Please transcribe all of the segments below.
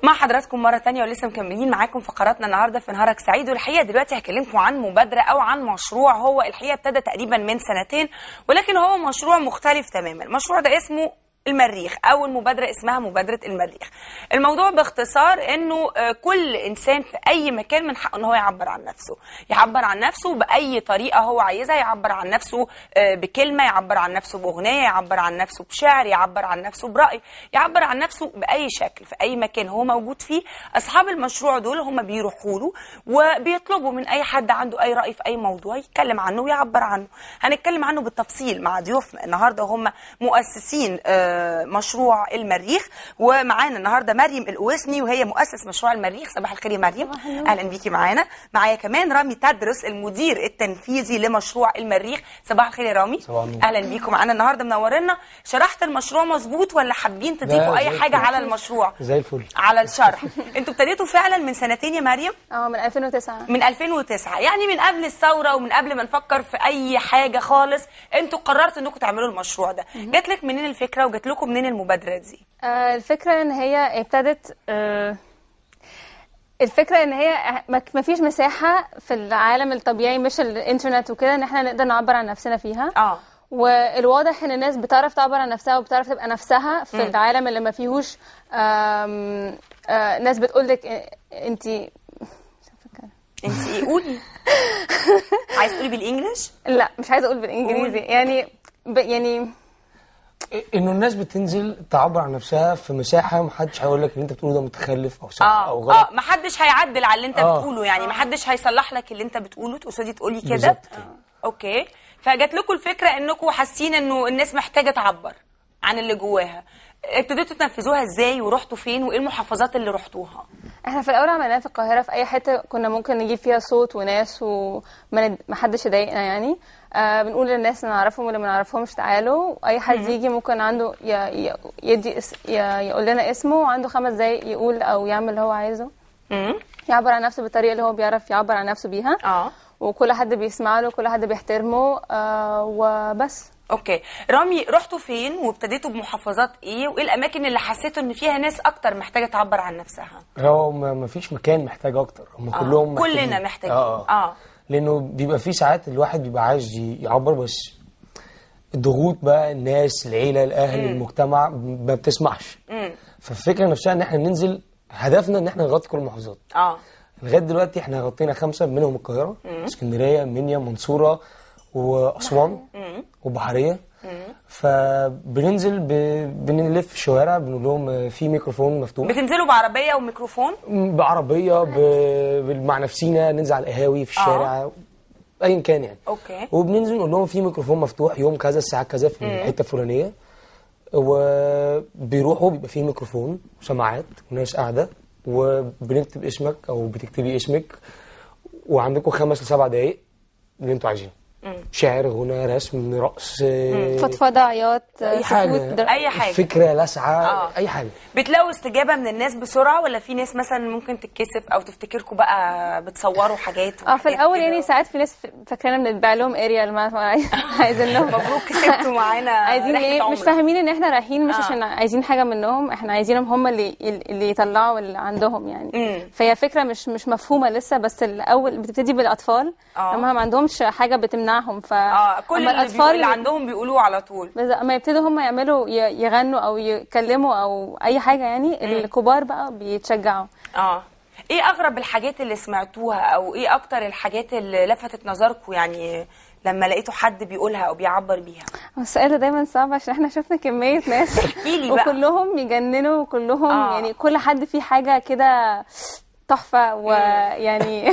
مع حضراتكم مرة تانية ولسه مكملين معاكم فقراتنا النهاردة في نهارك سعيد والحقيقة دلوقتي هكلمكم عن مبادرة أو عن مشروع هو الحقيقة ابتدى تقريبا من سنتين ولكن هو مشروع مختلف تماما المشروع ده اسمه المريخ او المبادره اسمها مبادره المريخ الموضوع باختصار انه آه، كل انسان في اي مكان من حقه ان هو يعبر عن نفسه يعبر عن نفسه باي طريقه هو عايزها يعبر عن نفسه آه، بكلمه يعبر عن نفسه باغنيه يعبر عن نفسه بشعر يعبر عن نفسه براي يعبر عن نفسه باي شكل في اي مكان هو موجود فيه اصحاب المشروع دول هم بيروحوا له وبيطلبوا من اي حد عنده اي راي في اي موضوع يتكلم عنه ويعبر عنه هنتكلم عنه بالتفصيل مع ضيوفنا النهارده هم مؤسسين آه، مشروع المريخ ومعانا النهارده مريم القويسني وهي مؤسس مشروع المريخ صباح الخير يا مريم اهلا بيكي معانا معايا كمان رامي تدرس المدير التنفيذي لمشروع المريخ صباح الخير يا رامي صباح النور. اهلا بيكم معانا النهارده منورنا شرحت المشروع مظبوط ولا حابين تضيفوا لا، اي زي حاجه الفل. على المشروع زي الفل على الشرح انتوا ابتديتوا فعلا من سنتين يا مريم اه من 2009 من 2009 يعني من قبل الثوره ومن قبل ما نفكر في اي حاجه خالص انتوا قررتوا انكم تعملوا المشروع ده جات لك منين الفكره وجات لكم منين المبادره دي آه الفكرة ان هي ابتدت آه الفكرة ان هي ما ما فيش مساحة في العالم الطبيعي مش الانترنت وكده ان احنا نقدر نعبر عن نفسنا فيها اه والواضح ان الناس بتعرف تعبر عن نفسها وبتعرف تبقى نفسها في العالم اللي ما فيهوش آم، آه ناس بتقول لك انت انت ايه قولي عايز تقولي بالانجلش لا مش عايزه اقول بالانجليزي يعني ب يعني انه الناس بتنزل تعبر عن نفسها في مساحه محدش هيقول لك اللي انت بتقوله ده متخلف او صح اه او اه غلط ما حدش هيعدل على اللي انت آه. بتقوله يعني ما حدش هيصلح لك اللي انت بتقوله تقصدي تقولي كده بالظبط كده. اوكي فجات لكم الفكره انكم حاسين انه الناس محتاجه تعبر عن اللي جواها ابتديتوا تنفذوها ازاي ورحتوا فين وايه المحافظات اللي رحتوها احنا في الاول عملناها في القاهره في اي حته كنا ممكن نجيب فيها صوت وناس وما ند- ما حدش يضايقنا يعني آه بنقول للناس اللي نعرفهم واللي ما نعرفهمش تعالوا اي حد يجي ممكن عنده ي... ي... يدي اس... ي... يقول لنا اسمه وعنده خمس دقايق يقول او يعمل اللي هو عايزه امم يعبر عن نفسه بالطريقه اللي هو بيعرف يعبر عن نفسه بيها اه وكل حد بيسمع له كل حد بيحترمه آه وبس اوكي رامي رحتوا فين وابتديتوا بمحافظات ايه وايه الاماكن اللي حسيتوا ان فيها ناس اكتر محتاجه تعبر عن نفسها هو ما ما فيش مكان محتاج اكتر هم آه. كلهم محتاجين. كلنا محتاجين اه, اه لانه بيبقى في ساعات الواحد بيبقى عايز ي- يعبر بس الضغوط بقى الناس العيله الاهل المجتمع ما بتسمحش امم فالفكره نفسها ان احنا ننزل هدفنا ان احنا نغطي كل المحافظات اه لغايه دلوقتي احنا غطينا خمسه منهم القاهره اسكندريه منيا منصوره واسوان وبحريه فبننزل ب... بنلف الشوارع بنقول لهم آه، في ميكروفون مفتوح بتنزلوا بعربيه وميكروفون بعربيه ب... ب- مع نفسينا ننزل على القهاوي في الشارع ايا كان يعني اوكي وبننزل نقول لهم في ميكروفون مفتوح يوم كذا الساعه كذا في الحته الفلانيه وبيروحوا بيبقى فيه ميكروفون وسماعات وناس قاعده وبنكتب اسمك او بتكتبي اسمك وعندكم خمس لسبع دقايق اللي انتوا عايزينه شعر غنى رسم رقص آه، فضفضه عياط اي سكوت حاجه در- أي حاجة. فكره لسعه آه. اي حاجه بتلاقوا استجابه من الناس بسرعه ولا في ناس مثلا ممكن تتكسف او تفتكركم بقى بتصوروا حاجات اه في وحاجات الاول كده؟ يعني ساعات في ناس فاكرانا بنتباع لهم اريال ما عايزين لهم مبروك كسبتوا معانا عايزين رحلة ايه مش عمرة. فاهمين ان احنا رايحين مش آه. عشان عايزين حاجه منهم احنا عايزينهم هم اللي اللي يطلعوا اللي عندهم يعني مم. فهي فكره مش مش مفهومه لسه بس الاول بتبتدي بالاطفال آه. هم ما عندهمش حاجه بتمنعهم ف اه كل أما اللي, بيقول- اللي عندهم بيقولوه على طول بس اما يبتدوا هم يعملوا ي- يغنوا او يتكلموا او اي حاجه يعني الكبار بقى بيتشجعوا اه ايه اغرب الحاجات اللي سمعتوها او ايه اكتر الحاجات اللي لفتت نظركم يعني لما لقيتوا حد بيقولها او بيعبر بيها السؤال ده دايما صعب عشان احنا شفنا كمية ناس احكيلي بقى. وكلهم يجننوا وكلهم آه. يعني كل حد فيه حاجة كده تحفة ويعني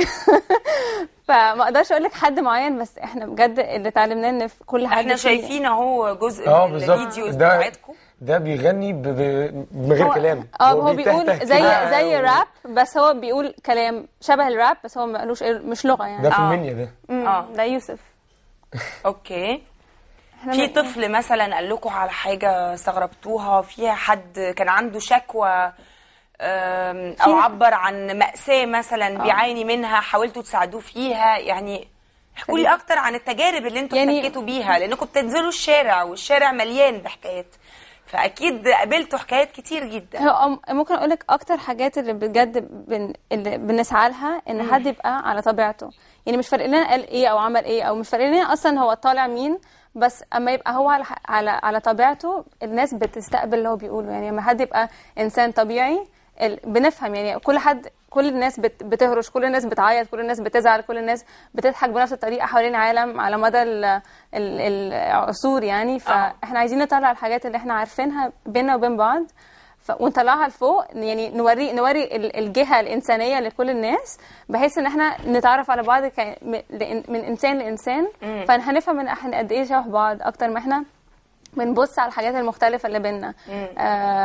فما اقدرش اقول لك حد معين بس احنا بجد اللي اتعلمناه ان في كل حد احنا فيه- شايفين اهو جزء اه من بالظبط الفيديوز ده بتاعتكم ده بيغني ب... ب... من غير هو- كلام اه هو بيقول بيتهته زي كده زي و- راب بس هو بيقول كلام شبه الراب بس هو مالوش مش لغة يعني ده في آه. المنيا ده مم، آه. ده يوسف اوكي احنا في م- طفل مثلا قال لكم على حاجه استغربتوها فيها حد كان عنده شكوى أم، او عبر عن مأساة مثلا بيعاني منها حاولتوا تساعدوه فيها يعني احكوا لي اكتر عن التجارب اللي انتوا يعني- احتكيتوا بيها لانكم بتنزلوا الشارع والشارع مليان بحكايات فاكيد قابلتوا حكايات كتير جدا هو أم- ممكن اقول لك اكتر حاجات اللي بجد بن... اللي بنسعى لها ان حد يبقى على طبيعته يعني مش فارق لنا قال ايه او عمل ايه او مش فارق لنا اصلا هو طالع مين بس اما يبقى هو على على على طبيعته الناس بتستقبل اللي هو بيقوله يعني لما حد يبقى انسان طبيعي ال... بنفهم يعني كل حد كل الناس بت... بتهرش كل الناس بتعيط كل الناس بتزعل كل الناس بتضحك بنفس الطريقه حوالين العالم على مدى ال... ال... العصور يعني فاحنا عايزين نطلع الحاجات اللي احنا عارفينها بيننا وبين بعض ف... ونطلعها لفوق يعني نوري نوري ال- الجهه الانسانيه لكل الناس بحيث ان احنا نتعرف على بعض ك... م- لإن- من انسان لانسان فهنفهم ان احنا قد ايه شبه بعض اكتر ما احنا بنبص على الحاجات المختلفة اللي بينا آه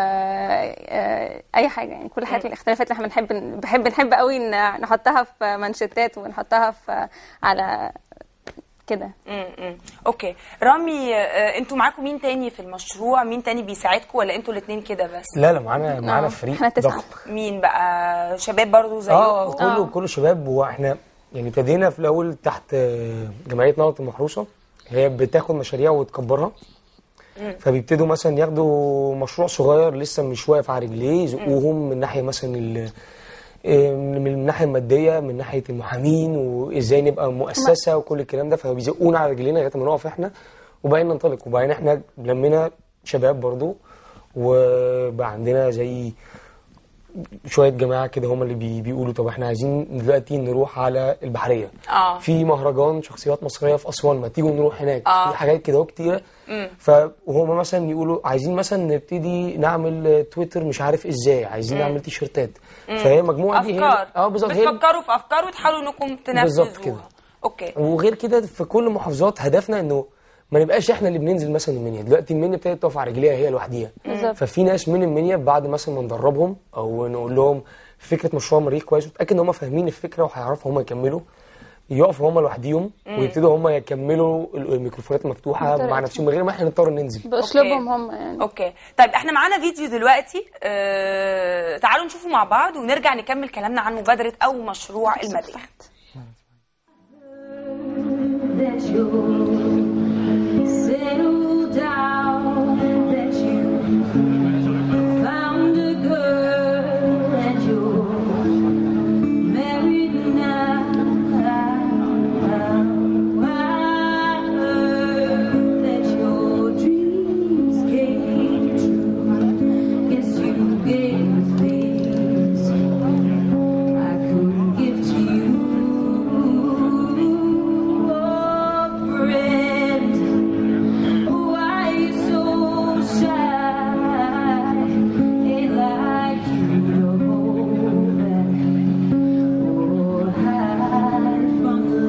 آه أي حاجة يعني كل حاجة الاختلافات اللي احنا بنحب بحب نحب قوي ن- نحطها في منشتات ونحطها في على كده امم اوكي رامي آه، انتوا معاكم مين تاني في المشروع مين تاني بيساعدكم ولا انتوا الاثنين كده بس لا لا معانا معانا آه، فريق إحنا تسعة. ضخم مين بقى شباب برضو زيكم اه كله آه. كله شباب واحنا يعني ابتدينا في الاول تحت آه، جمعيه نهضه المحروسه هي بتاخد مشاريع وتكبرها فبيبتدوا مثلا ياخدوا مشروع صغير لسه مش واقف على رجليه يزقوهم من ناحيه مثلا ال- آه، من من الناحيه الماديه من ناحيه المحامين وازاي نبقى مؤسسه وكل الكلام ده فبيزقونا على رجلينا لغايه ما نقف احنا وبقينا ننطلق وبعدين احنا لمينا شباب برضو وبقى عندنا زي شويه جماعه كده هم اللي بي بيقولوا طب احنا عايزين دلوقتي نروح على البحريه اه في مهرجان شخصيات مصريه في اسوان ما تيجوا نروح هناك آه. في حاجات كده كتيره فهم مثلا يقولوا عايزين مثلا نبتدي نعمل تويتر مش عارف ازاي عايزين نعمل تيشرتات فهي مجموعه دي هي افكار اه بالظبط هي بتفكروا في افكار وتحاولوا انكم تنفذوها بالظبط كده. اوكي وغير كده في كل المحافظات هدفنا انه ما نبقاش احنا اللي بننزل مثلا المنيا دلوقتي المنيا ابتدت تقف على رجليها هي لوحديها بالظبط. ففي ناس من المنيا بعد مثلا ما ندربهم او نقول لهم فكره مشروع مريخ كويس وتاكد ان هم فاهمين الفكره وهيعرفوا هم يكملوا يقفوا هم لوحديهم ويبتدوا هم يكملوا الميكروفونات المفتوحه بطريقتهم. مع نفسهم من غير ما احنا نضطر ننزل باسلوبهم هم يعني اوكي طيب احنا معانا فيديو دلوقتي اه... تعالوا نشوفه مع بعض ونرجع نكمل كلامنا عن مبادره او مشروع المريخ that you settle down, that you found a girl and you're married now. I heard that your dreams came true. Guess you gave things I couldn't give to you. Oh, friend, why you so shy? Ain't like you to hold back or hide from the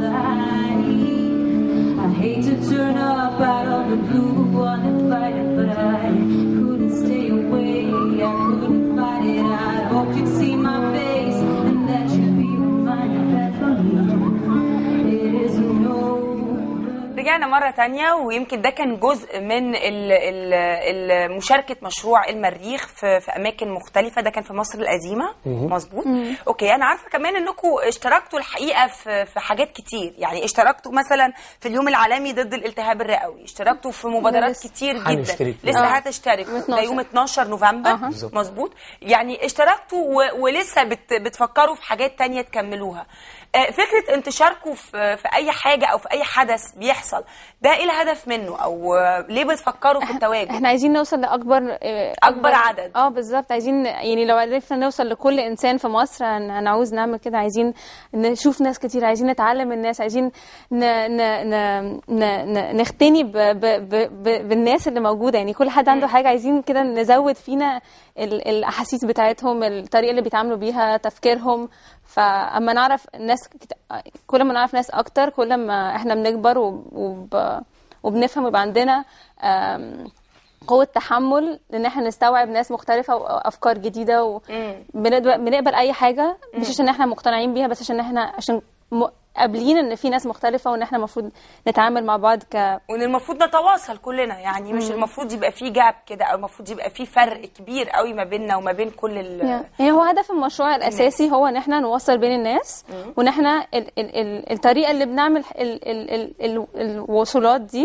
light. I hate to turn up out of the blue uninvited, but I couldn't stay away. I couldn't fight it. I hoped you'd see my face and that you'd be reminded that for me it isn't over. رجعنا مرة تانية ويمكن ده كان جزء من ال ال ال مشاركة مشروع المريخ في, في أماكن مختلفة ده كان في مصر القديمة مظبوط أوكي أنا عارفة كمان أنكم اشتركتوا الحقيقة في, في حاجات كتير يعني اشتركتوا مثلا في اليوم العالمي ضد الالتهاب الرئوي اشتركتوا في مبادرات لسه. كتير جدا هنشترك. لسه آه. هتشترك يوم ده يوم 12. 12 نوفمبر بالظبط. مظبوط يعني اشتركتوا و- ولسه بت بتفكروا في حاجات تانية تكملوها آه، فكرة انتشاركم في في أي حاجة أو في أي حدث بيحصل ده إيه الهدف منه أو آه، ليه بتفكروا في التواجد؟ احنا عايزين نوصل لاكبر آه، أكبر عدد. اه بالظبط عايزين يعني لو عرفنا نوصل لكل انسان في مصر هن- هنعوز نعمل كده عايزين نشوف ناس كتير عايزين نتعلم من الناس عايزين ن ن ن ن ن نختني ب ب ب ب بالناس اللي موجوده يعني كل حد عنده حاجه عايزين كده نزود فينا ال الاحاسيس بتاعتهم الطريقه اللي بيتعاملوا بيها تفكيرهم فاما نعرف ناس كت... كل ما نعرف ناس اكتر كل ما احنا بنكبر وب... وب... وبنفهم ويبقى عندنا آم، قوة تحمل ان احنا نستوعب ناس مختلفة وافكار جديدة وبنقبل بنقبل اي حاجة مش عشان احنا مقتنعين بيها بس عشان احنا عشان م- قابلين ان في ناس مختلفة وان احنا المفروض نتعامل مع بعض ك وان المفروض نتواصل كلنا يعني مش المفروض يبقى في جاب كده او المفروض يبقى في فرق كبير قوي ما بيننا وما بين كل ال يعني هو هدف المشروع الاساسي هو ان احنا نوصل بين الناس وان احنا ال ال ال الطريقه اللي بنعمل ال ال ال ال الوصولات دي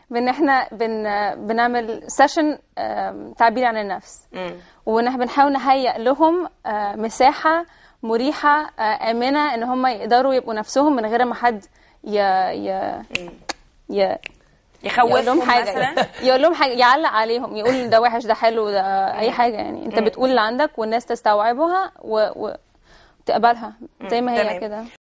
بان احنا بن بنعمل سيشن تعبير عن النفس مم. وان احنا بنحاول نهيئ لهم آه، مساحه مريحه آه، امنه ان هم يقدروا يبقوا نفسهم من غير ما حد ي ي ي يقول يخوفهم لهم حاجه مثلا يقول لهم حاجه يعلق عليهم يقول ده وحش ده حلو ده اي حاجه يعني انت بتقول اللي عندك والناس تستوعبها و... و... تقبلها زي ما هي تمام. كده